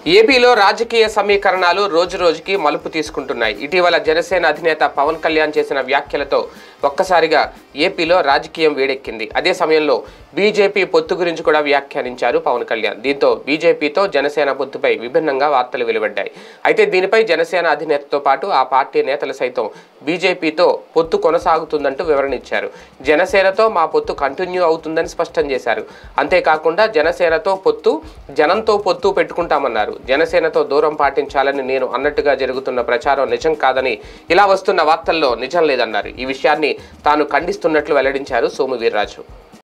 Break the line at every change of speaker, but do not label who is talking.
ఏపీలో రాజకీయ సమీకరణాలు రోజు రోజుకి మలుపు తీసుకుంటున్నాయి ఇటీవల జనసేన అధినేత పవన్ కళ్యాణ్ చేసిన వ్యాఖ్యలతో ఒక్కసారిగా ఏపీలో రాజకీయం వేడెక్కింది అదే సమయంలో బీజేపీ పొత్తు గురించి కూడా వ్యాఖ్యానించారు పవన్ కళ్యాణ్ దీంతో బీజేపీతో జనసేన పొత్తుపై విభిన్నంగా వార్తలు వెలువడ్డాయి అయితే దీనిపై జనసేన అధినేతతో పాటు ఆ పార్టీ నేతలు సైతం బీజేపీతో పొత్తు కొనసాగుతుందంటూ వివరణ ఇచ్చారు జనసేనతో మా పొత్తు కంటిన్యూ అవుతుందని స్పష్టం చేశారు అంతేకాకుండా జనసేనతో పొత్తు జనంతో పొత్తు పెట్టుకుంటామన్నారు జనసేనతో దూరం పాటించాలని నేను అన్నట్టుగా జరుగుతున్న ప్రచారం నిజం కాదని ఇలా వస్తున్న వార్తల్లో నిజం లేదన్నారు ఈ విషయాన్ని తాను ఖండిస్తున్నట్లు వెల్లడించారు సోము వీర్రాజు